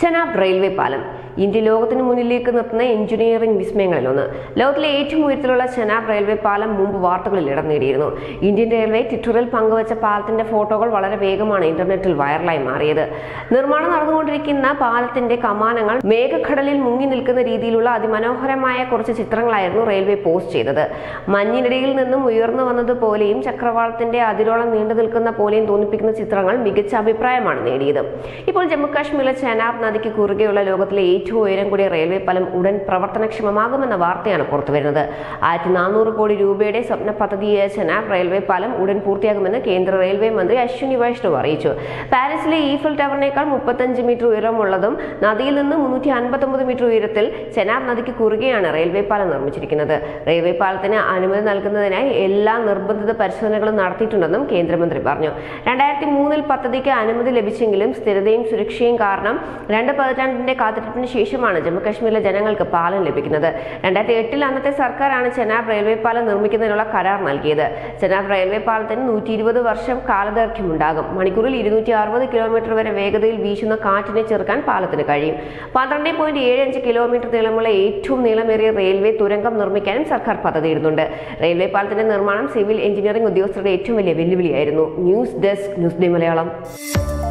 Chenab railway പാലം India ലോകത്തിന് മുന്നിലേക്ക് നിർത്തുന്ന എഞ്ചിനീയറിംഗ് വിസ്മയങ്ങളിലൊന്ന് ലോകത്തിലെ ഏറ്റവും ഉയരത്തിലുള്ള ചെനാബ് റെയിൽവേ പാലം മുമ്പ് വാർത്തകളിൽ ഇടം നേടിയിരുന്നു ഇന്ത്യൻ റെയിൽവേ ട്വിറ്ററിൽ പങ്കുവച്ച പാലത്തിന്റെ ഫോട്ടോകൾ വളരെ വേഗമാണ് ഇന്റർനെറ്റിൽ വൈറലായി മാറിയത് നിർമ്മാണം നടന്നുകൊണ്ടിരിക്കുന്ന പാലത്തിന്റെ കമാനങ്ങൾ മേഘക്കടലിൽ മുങ്ങി നിൽക്കുന്ന രീതിയിലുള്ള അതിമനോഹരമായ കുറച്ച് ചിത്രങ്ങളായിരുന്നു റെയിൽവേ പോസ്റ്റ് ചെയ്തത് മഞ്ഞിനിടയിൽ നിന്നും ഉയർന്നു വന്നതുപോലെയും ചക്രവാളത്തിന്റെ അതിരോളം നീണ്ടു നിൽക്കുന്ന പോലെയും തോന്നിപ്പിക്കുന്ന ചിത്രങ്ങൾ മികച്ച അഭിപ്രായമാണ് നേടിയത് ഇപ്പോൾ ജമ്മു കാശ്മീരിലെ ചെനാബ് നദിക്ക് കുറുകെയുള്ള ലോകത്തിലെ ഏറ്റവും ഉയരം കൂടിയ റെയിൽവേ പാലം ഉടൻ പ്രവർത്തനക്ഷമമാകുമെന്ന വാർത്തയാണ് പുറത്തുവരുന്നത് ആയിരത്തി നാനൂറ് കോടി രൂപയുടെ സ്വപ്ന പദ്ധതിയായ ചെനാബ് റെയിൽവേ പാലം ഉടൻ പൂർത്തിയാകുമെന്ന് കേന്ദ്ര റെയിൽവേ മന്ത്രി അശ്വിനി വൈഷ്ണവ് അറിയിച്ചു പാരീസിലെ ഈഫൽ ടവറിനേക്കാൾ മുപ്പത്തഞ്ച് മീറ്റർ ഉയരമുള്ളതും നദിയിൽ നിന്ന് മുന്നൂറ്റി അൻപത്തൊമ്പത് മീറ്റർ ഉയരത്തിൽ ചെനാബ് നദിക്ക് കുറുകെയാണ് റെയിൽവേ പാലം നിർമ്മിച്ചിരിക്കുന്നത് റെയിൽവേ പാലത്തിന് അനുമതി നൽകുന്നതിനായി എല്ലാ നിർബന്ധിത പരിശോധനകളും നടത്തിയിട്ടുണ്ടെന്നും കേന്ദ്രമന്ത്രി പറഞ്ഞു രണ്ടായിരത്തി മൂന്നിൽ പദ്ധതിക്ക് അനുമതി ലഭിച്ചെങ്കിലും സ്ഥിരതയും സുരക്ഷയും കാരണം രണ്ട് പതിറ്റാണ്ടിന്റെ കാത്തിരിപ്പിന് ശേഷമാണ് ജമ്മുകശ്മീരിലെ ജനങ്ങൾക്ക് പാലം ലഭിക്കുന്നത് രണ്ടായിരത്തി എട്ടിൽ അന്നത്തെ സർക്കാരാണ് ചെനാബ് റെയിൽവേ പാലം നിർമ്മിക്കുന്നതിനുള്ള കരാർ നൽകിയത് ചെനാബ് റെയിൽവേ പാലത്തിന് നൂറ്റി ഇരുപത് വർഷം കാലദൈർഘ്യമുണ്ടാകും മണിക്കൂറിൽ ഇരുന്നൂറ്റി അറുപത് കിലോമീറ്റർ വരെ വേഗതയിൽ വീശുന്ന കാറ്റിനെ ചെറുക്കാൻ പാലത്തിന് കഴിയും പന്ത്രണ്ട് പോയിന്റ് ഏഴ് അഞ്ച് കിലോമീറ്റർ നീളമുള്ള ഏറ്റവും നീളമേറിയ റെയിൽവേ തുരങ്കം നിർമ്മിക്കാനും സർക്കാർ പദ്ധതിയിടുന്നുണ്ട് റെയിൽവേ പാലത്തിന്റെ നിർമ്മാണം സിവിൽ എഞ്ചിനീയറിംഗ് ഉദ്യോഗസ്ഥരുടെ ഏറ്റവും വലിയ വെല്ലുവിളിയായിരുന്നു news desk news day Malayalam